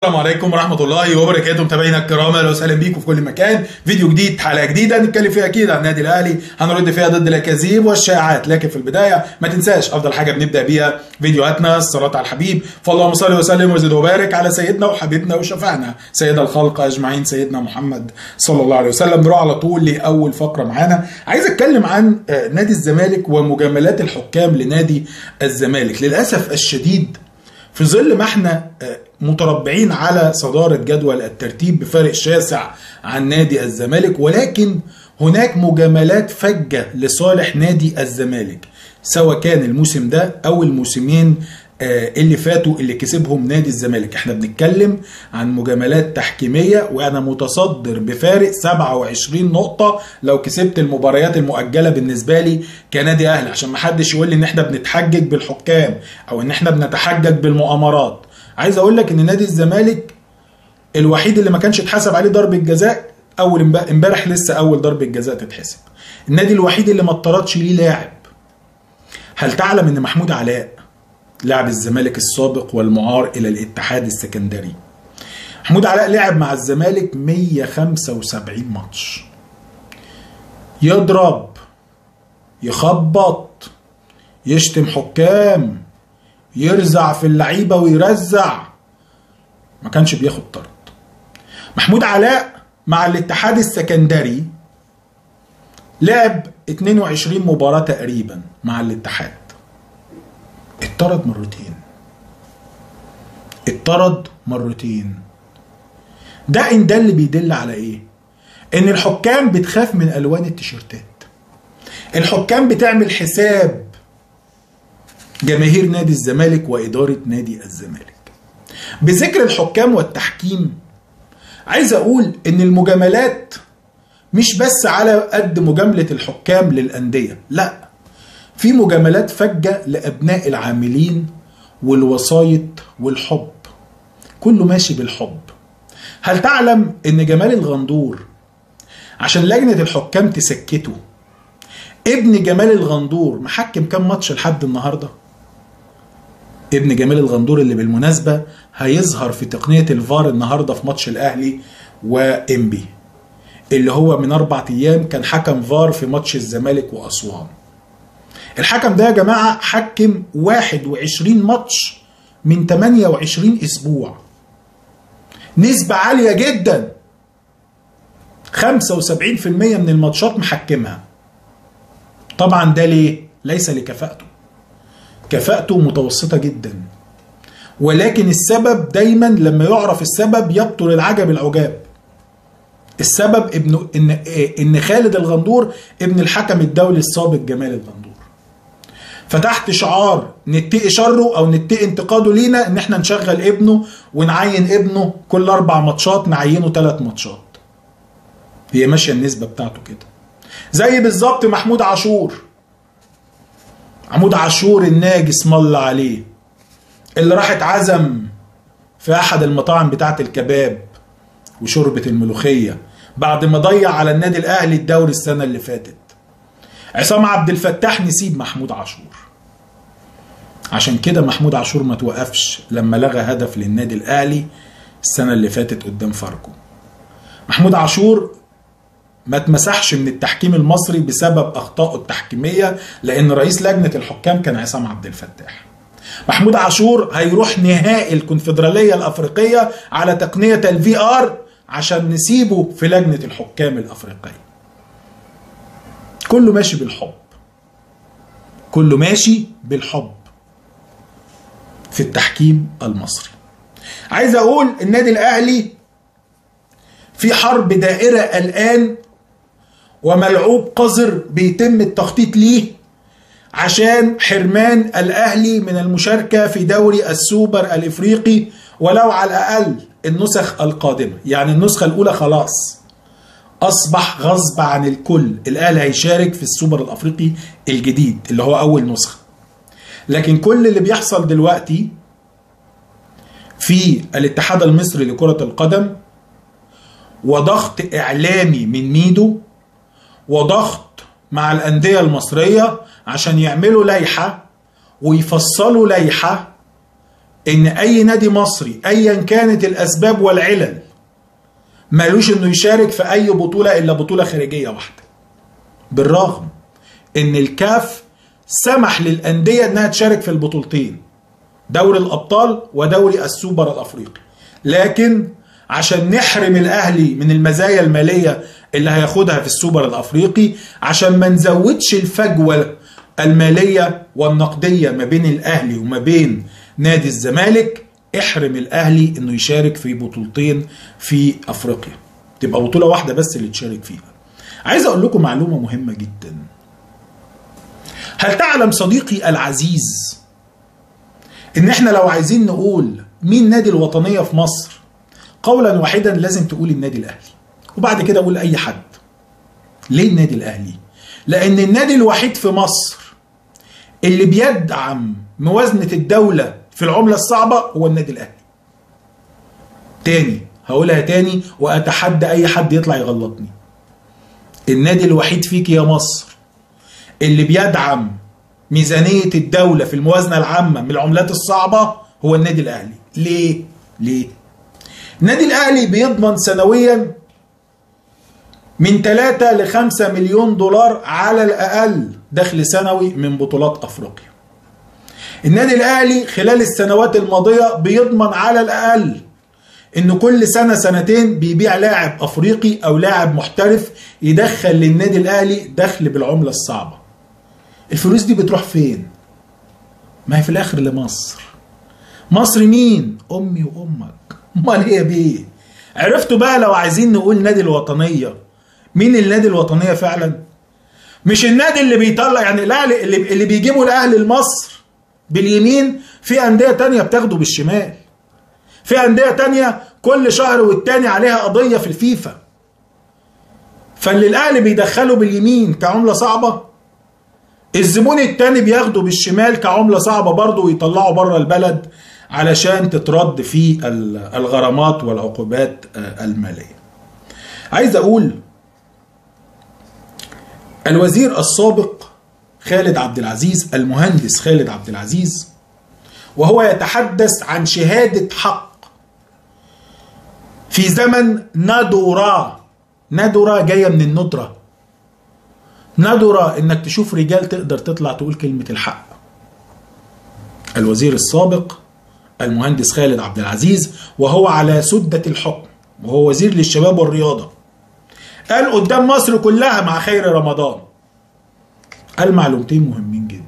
السلام عليكم ورحمة الله وبركاته متابعينا الكرام اهلا وسهلا بيكم في كل مكان فيديو جديد حلقة جديدة نتكلم فيها اكيد عن النادي الاهلي هنرد فيها ضد الاكاذيب والشائعات لكن في البداية ما تنساش افضل حاجة بنبدأ بيها فيديوهاتنا الصلاة على الحبيب فاللهم صل وسلم وزد وبارك على سيدنا وحبيبنا وشفعنا سيد الخلق اجمعين سيدنا محمد صلى الله عليه وسلم نروح على طول لاول فقرة معانا عايز اتكلم عن آه، نادي الزمالك ومجاملات الحكام لنادي الزمالك للاسف الشديد في ظل ما احنا آه، متربعين على صدارة جدول الترتيب بفارق شاسع عن نادي الزمالك ولكن هناك مجاملات فجة لصالح نادي الزمالك سواء كان الموسم ده او الموسمين آه، اللي فاتوا اللي كسبهم نادي الزمالك احنا بنتكلم عن مجاملات تحكيمية وانا متصدر بفارق 27 نقطة لو كسبت المباريات المؤجلة بالنسبة لي كنادي اهلي عشان ما حدش يقول لي ان احنا بنتحجج بالحكام او ان احنا بنتحجج بالمؤامرات عايز اقول لك ان نادي الزمالك الوحيد اللي ما كانش اتحسب عليه ضربة جزاء اول امب- امبارح لسه اول ضربة جزاء تتحسب النادي الوحيد اللي ما اتطردش ليه لاعب هل تعلم ان محمود علاء لاعب الزمالك السابق والمعار الى الاتحاد السكندري محمود علاء لعب مع الزمالك 175 ماتش يضرب يخبط يشتم حكام يرزع في اللعيبه ويرزع ما كانش بياخد طرد محمود علاء مع الاتحاد السكندري لعب 22 مباراة تقريبا مع الاتحاد اتطرد مرتين اتطرد مرتين ده ان ده اللي بيدل على ايه ان الحكام بتخاف من الوان التيشيرتات الحكام بتعمل حساب جماهير نادي الزمالك واداره نادي الزمالك بذكر الحكام والتحكيم عايز اقول ان المجاملات مش بس على قد مجامله الحكام للانديه لا في مجاملات فجة لأبناء العاملين والوسايط والحب كله ماشي بالحب هل تعلم ان جمال الغندور عشان لجنة الحكام تسكته ابن جمال الغندور محكم كام ماتش لحد النهارده ابن جمال الغندور اللي بالمناسبة هيظهر في تقنية الفار النهاردة في ماتش الأهلي وإنبي اللي هو من أربع أيام كان حكم فار في ماتش الزمالك وأسوان الحكم ده يا جماعة حكم 21 ماتش من 28 أسبوع نسبة عالية جدا 75% من الماتشات محكمها طبعا ده ليه؟ ليس لكفاءته كفاءته متوسطة جدا ولكن السبب دايما لما يعرف السبب يبطل العجب العجاب السبب ابن ان ان خالد الغندور ابن الحكم الدولي السابق جمال الغندور فتحت شعار نتقي شره او نتقي انتقاده لينا ان احنا نشغل ابنه ونعين ابنه كل اربع ماتشات نعينه ثلاث ماتشات هي ماشيه النسبه بتاعته كده زي بالظبط محمود عاشور محمود عاشور الناجي اسم الله عليه اللي راح اتعزم في احد المطاعم بتاعه الكباب وشوربه الملوخيه بعد ما ضيع على النادي الاهلي الدوري السنه اللي فاتت عصام عبد الفتاح نسيب محمود عاشور عشان كده محمود عاشور ما توقفش لما لغى هدف للنادي الاهلي السنه اللي فاتت قدام فاركو محمود عاشور ما اتمسحش من التحكيم المصري بسبب اخطائه التحكيميه لان رئيس لجنه الحكام كان عصام عبد الفتاح محمود عاشور هيروح نهائي الكونفدراليه الافريقيه على تقنيه الفي ار عشان نسيبه في لجنه الحكام الافريقيه كله ماشي بالحب كله ماشي بالحب في التحكيم المصري عايز اقول النادي الاهلي في حرب دائره الان وملعوب قذر بيتم التخطيط ليه عشان حرمان الاهلي من المشاركه في دوري السوبر الافريقي ولو على الاقل النسخ القادمه يعني النسخه الاولى خلاص اصبح غصب عن الكل الاهلي هيشارك في السوبر الافريقي الجديد اللي هو اول نسخه لكن كل اللي بيحصل دلوقتي في الاتحاد المصري لكره القدم وضغط اعلامي من ميدو وضغط مع الانديه المصريه عشان يعملوا لائحه ويفصلوا لائحه ان اي نادي مصري ايا كانت الاسباب والعلل مالوش انه يشارك في اي بطوله الا بطوله خارجيه واحده بالرغم ان الكاف سمح للانديه انها تشارك في البطولتين دوري الابطال ودوري السوبر الافريقي لكن عشان نحرم الاهلي من المزايا الماليه اللي هياخدها في السوبر الافريقي عشان ما نزودش الفجوه الماليه والنقديه ما بين الاهلي وما بين نادي الزمالك احرم الاهلي انه يشارك في بطولتين في افريقيا تبقى بطوله واحده بس اللي تشارك فيها عايز اقول لكم معلومه مهمه جدا هل تعلم صديقي العزيز ان احنا لو عايزين نقول مين نادي الوطنيه في مصر قولا واحدا لازم تقول النادي الاهلي وبعد كده اقول اي حد ليه النادي الاهلي لان النادي الوحيد في مصر اللي بيدعم موازنه الدوله في العمله الصعبه هو النادي الاهلي تاني هقولها تاني واتحدى اي حد يطلع يغلطني النادي الوحيد فيك يا مصر اللي بيدعم ميزانية الدولة في الموازنة العامة من العملات الصعبة هو النادي الأهلي ليه؟ ليه؟ النادي الأهلي بيضمن سنويا من 3 ل 5 مليون دولار على الأقل دخل سنوي من بطولات أفريقيا النادي الأهلي خلال السنوات الماضية بيضمن على الأقل إن كل سنة سنتين بيبيع لاعب أفريقي أو لاعب محترف يدخل للنادي الأهلي دخل بالعملة الصعبة الفلوس دي بتروح فين؟ ما هي في الآخر لمصر مصر مين؟ أمي وأمك أمال هي بيه؟ عرفتوا بقى لو عايزين نقول نادي الوطنية مين النادي الوطنية فعلا؟ مش النادي اللي بيطلع يعني الأهلي اللي, اللي بيجيبوا الأهلي لمصر باليمين في أندية تانية بتاخده بالشمال في أندية تانية كل شهر والتاني عليها قضية في الفيفا فاللي الأهلي بيدخله باليمين كعملة صعبة الزبون التاني بياخده بالشمال كعملة صعبة برضه ويطلعه بره البلد علشان تترد في الغرامات والعقوبات المالية عايز أقول الوزير السابق خالد عبد العزيز المهندس خالد عبد العزيز وهو يتحدث عن شهادة حق في زمن ندرة ندرة جاية من الندرة ندرة انك تشوف رجال تقدر تطلع تقول كلمة الحق الوزير السابق المهندس خالد عبد العزيز وهو على سدة الحكم وهو وزير للشباب والرياضة قال قدام مصر كلها مع خير رمضان قال معلومتين مهمين جدا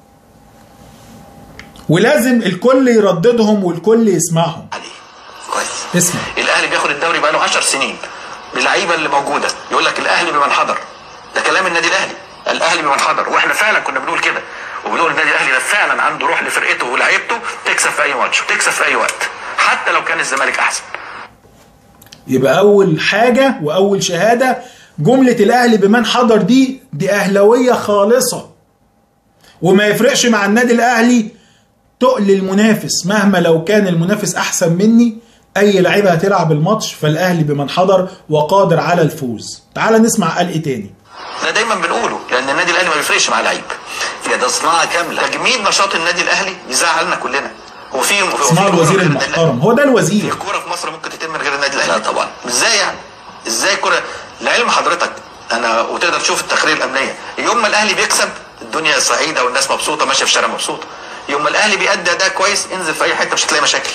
ولازم الكل يرددهم والكل يسمعهم كويس اسمع الاهلي بياخد الدوري بقاله 10 سنين باللعيبه اللي موجوده يقول لك الاهلي بمن حضر ده كلام النادي الاهلي الاهلي بمن حضر واحنا فعلا كنا بنقول كده وبنقول النادي الاهلي ده فعلا عنده روح لفرقته ولاعيبته تكسب في اي ماتش وتكسب في اي وقت حتى لو كان الزمالك احسن يبقى اول حاجه واول شهاده جمله الاهلي بمن حضر دي دي اهلاويه خالصه وما يفرقش مع النادي الاهلي تقل المنافس مهما لو كان المنافس احسن مني اي لعيبه هتلعب الماتش فالاهلي بمن حضر وقادر على الفوز تعال نسمع قال ايه تاني ده دايما بنقوله لان النادي الاهلي ما بيفرقش مع لعيب يا ده صناعه كامله تجميد نشاط النادي الاهلي يزعلنا كلنا هو في هو في اسمعوا كورة الوزير من غير النادي المحترم هو ده الأهلي؟ الوزير في كوره في مصر ممكن تتم من غير النادي الاهلي لا طبعا. ازاي يعني ازاي كوره لعلم حضرتك انا وتقدر تشوف التقارير الامنيه يوم ما الاهلي بيكسب الدنيا سعيده والناس مبسوطه ماشيه في الشارع مبسوطه يوم ما الاهلي بيأدي اداء كويس انزل في اي حته مش هتلاقي مشاكل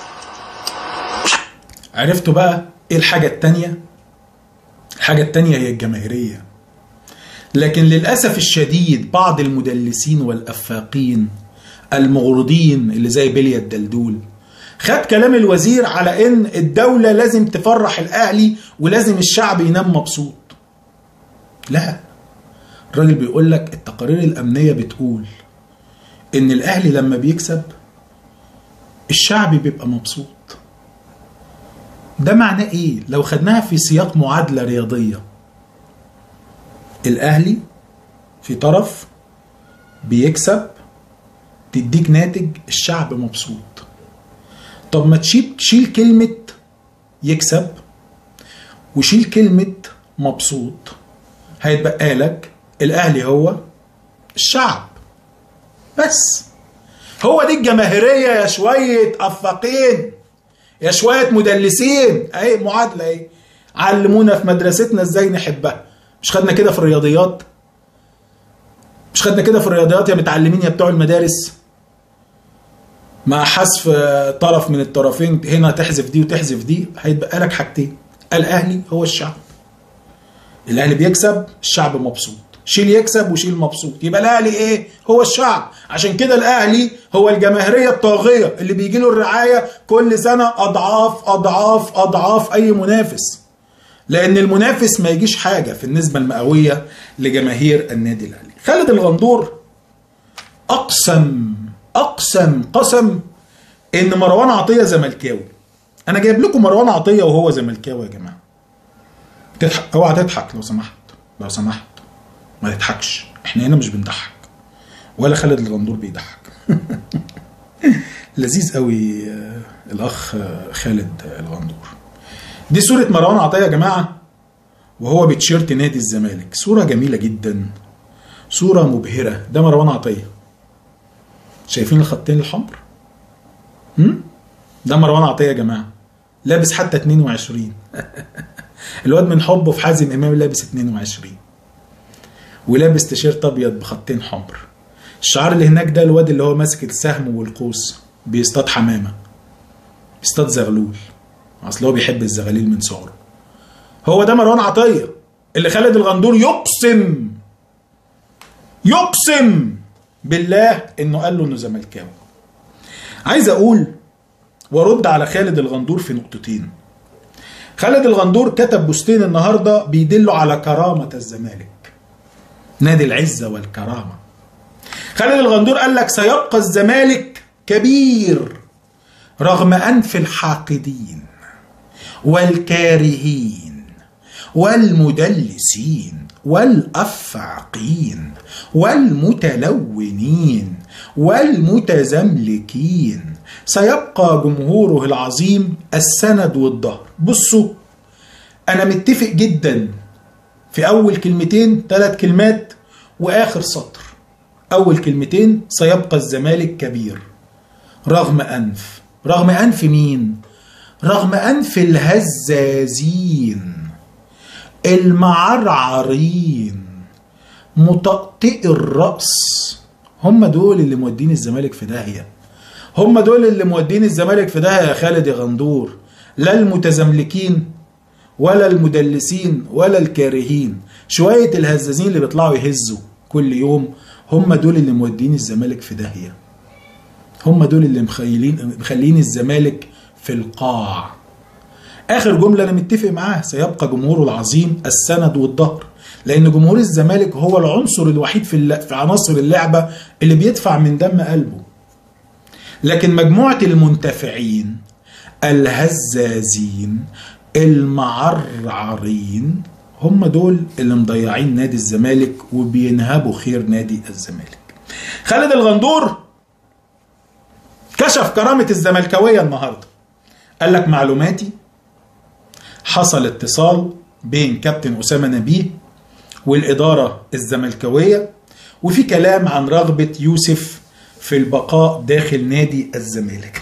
عرفتوا بقى ايه الحاجة التانية؟ الحاجة التانية هي الجماهيرية لكن للأسف الشديد بعض المدلسين والأفاقين المغرضين اللي زي بليا الدلدول خد كلام الوزير على ان الدولة لازم تفرح الأهلي ولازم الشعب ينام مبسوط لا الراجل بيقول لك التقارير الأمنية بتقول ان الأهلي لما بيكسب الشعب بيبقى مبسوط ده معناه ايه لو خدناها في سياق معادله رياضيه الاهلي في طرف بيكسب تديك ناتج الشعب مبسوط طب ما تشيل شيل كلمه يكسب وشيل كلمه مبسوط هيتبقى لك الاهلي هو الشعب بس هو دي الجماهيريه يا شويه افاقين يا شويه مدلسين اهي معادله اهي علمونا في مدرستنا ازاي نحبها مش خدنا كده في الرياضيات مش خدنا كده في الرياضيات يا متعلمين يا بتوع المدارس مع حذف طرف من الطرفين هنا تحذف دي وتحذف دي هيتبقى لك حاجتين الاهلي هو الشعب الاهلي بيكسب الشعب مبسوط شيل يكسب وشيل مبسوط يبقى الاهلي ايه هو الشعب عشان كده الاهلي هو الجماهيريه الطاغيه اللي بيجي له الرعايه كل سنه اضعاف اضعاف اضعاف اي منافس لان المنافس ما يجيش حاجه في النسبه المئويه لجماهير النادي الاهلي خالد الغندور اقسم اقسم قسم ان مروان عطيه زملكاوي انا جايب لكم مروان عطيه وهو زملكاوي يا جماعه تضحك اوعى تضحك لو سمحت لو سمحت ما تضحكش احنا هنا مش بنضحك ولا خالد الغندور بيضحك لذيذ قوي آه، الاخ آه، خالد الغندور دي صورة مروان عطية يا جماعة وهو بتشيرت نادي الزمالك صورة جميلة جدا صورة مبهرة ده مروان عطية شايفين الخطين الحمر هم؟ ده مروان عطية يا جماعة لابس حتى 22 الواد من حبه في حازم امام لابس 22 ولابس تيشيرت ابيض بخطين حمر الشعار اللي هناك ده الواد اللي هو ماسك السهم والقوس بيصطاد حمامه بيصطاد زغلول اصل هو بيحب الزغاليل من صغره هو ده مروان عطيه اللي خالد الغندور يقسم يقسم بالله انه قال له انه زملكاوي عايز اقول وارد على خالد الغندور في نقطتين خالد الغندور كتب بوستين النهارده بيدلوا على كرامه الزمالك نادي العزه والكرامه خالد الغندور قال لك سيبقى الزمالك كبير رغم انف الحاقدين والكارهين والمدلسين والافعقين والمتلونين والمتزملكين سيبقى جمهوره العظيم السند والظهر بصوا انا متفق جدا في اول كلمتين ثلاث كلمات واخر سطر اول كلمتين سيبقى الزمالك كبير رغم انف رغم انف مين رغم انف الهزازين المعرعرين مطأطئ الرأس هم دول اللي مودين الزمالك في داهية هم دول اللي مودين الزمالك في داهية يا خالد يا غندور لا المتزملكين ولا المدلسين ولا الكارهين شوية الهزازين اللي بيطلعوا يهزوا كل يوم هم دول اللي مودين الزمالك في داهية هم دول اللي مخيلين مخلين الزمالك في القاع اخر جمله انا متفق معاها سيبقى جمهوره العظيم السند والظهر لان جمهور الزمالك هو العنصر الوحيد في الل- في عناصر اللعبه اللي بيدفع من دم قلبه لكن مجموعه المنتفعين الهزازين المعرعرين هم دول اللي مضيعين نادي الزمالك وبينهبوا خير نادي الزمالك خالد الغندور كشف كرامة الزملكاوية النهاردة قال لك معلوماتي حصل اتصال بين كابتن أسامة نبيه والإدارة الزملكاوية وفي كلام عن رغبة يوسف في البقاء داخل نادي الزمالك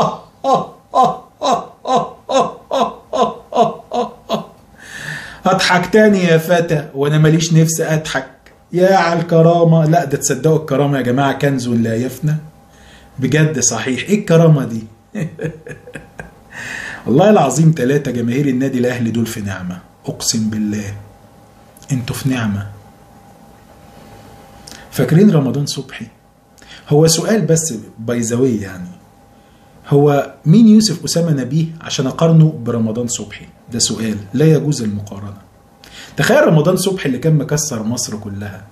اضحك تاني يا فتى وانا ماليش نفس اضحك يا على الكرامة لا ده تصدقوا الكرامة يا جماعة كنز لا يفنى بجد صحيح ايه الكرامة دي والله العظيم ثلاثة جماهير النادي الاهلي دول في نعمة اقسم بالله انتوا في نعمة فاكرين رمضان صبحي هو سؤال بس بايزاوي يعني هو مين يوسف أسامة نبيه عشان أقارنه برمضان صبحي ده سؤال لا يجوز المقارنة تخيل رمضان صبحي اللي كان مكسر مصر كلها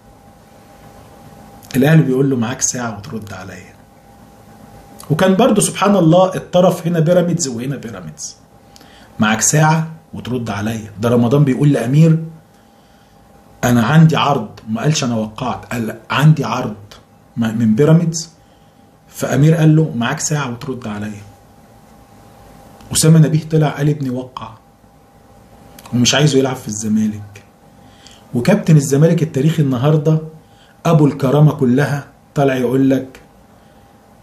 الأهلي بيقول له معاك ساعة وترد عليا وكان برضه سبحان الله الطرف هنا بيراميدز وهنا بيراميدز معاك ساعة وترد عليا ده رمضان بيقول لأمير أنا عندي عرض ما قالش أنا وقعت قال عندي عرض من بيراميدز فامير قال له معاك ساعه وترد عليا اسامه نبيه طلع قال ابني وقع ومش عايزه يلعب في الزمالك وكابتن الزمالك التاريخي النهارده ابو الكرامه كلها طلع يقول لك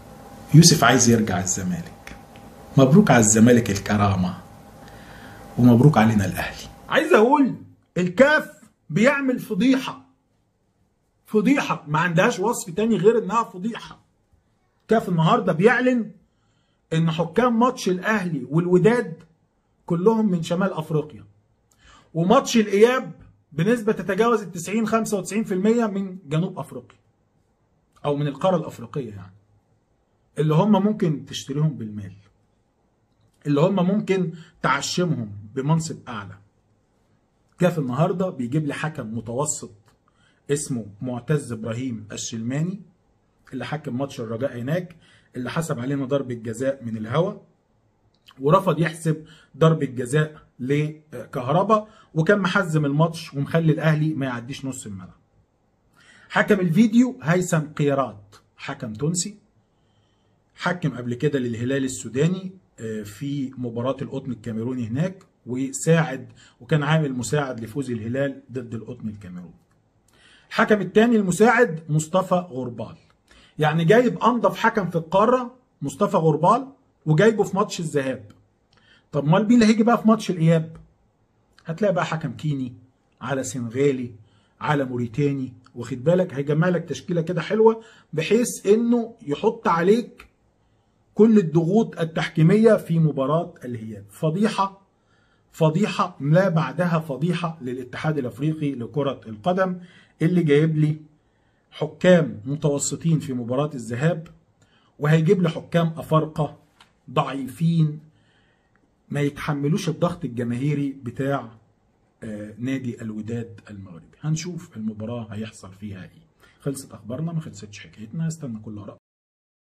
يوسف عايز يرجع الزمالك مبروك على الزمالك الكرامه ومبروك علينا الاهلي عايز اقول الكاف بيعمل فضيحه فضيحه ما عندهاش وصف تاني غير انها فضيحه كاف النهارده بيعلن ان حكام ماتش الاهلي والوداد كلهم من شمال افريقيا وماتش الاياب بنسبه تتجاوز ال 90 95% من جنوب افريقيا او من القاره الافريقيه يعني اللي هم ممكن تشتريهم بالمال اللي هم ممكن تعشمهم بمنصب اعلى كاف النهارده بيجيب لي حكم متوسط اسمه معتز ابراهيم الشلماني اللي حكم ماتش الرجاء هناك اللي حسب علينا ضربة جزاء من الهوا ورفض يحسب ضربة جزاء لكهربا وكان محزم الماتش ومخلي الاهلي ما يعديش نص الملعب حكم الفيديو هيثم قيرات حكم تونسي حكم قبل كده للهلال السوداني في مباراة القطن الكاميروني هناك وساعد وكان عامل مساعد لفوز الهلال ضد القطن الكاميروني الحكم الثاني المساعد مصطفى غربال يعني جايب انضف حكم في القاره مصطفى غربال وجايبه في ماتش الذهاب طب امال مين اللي هيجي بقى في ماتش الاياب هتلاقي بقى حكم كيني على سنغالي على موريتاني واخد بالك هيجمع لك تشكيله كده حلوه بحيث انه يحط عليك كل الضغوط التحكيميه في مباراه الهياب فضيحه فضيحه لا بعدها فضيحه للاتحاد الافريقي لكره القدم اللي جايب لي حكام متوسطين في مباراة الذهاب وهيجيب لي حكام أفارقة ضعيفين ما يتحملوش الضغط الجماهيري بتاع نادي الوداد المغربي هنشوف المباراة هيحصل فيها ايه خلصت اخبارنا ما خلصتش حكايتنا استنى كل اراء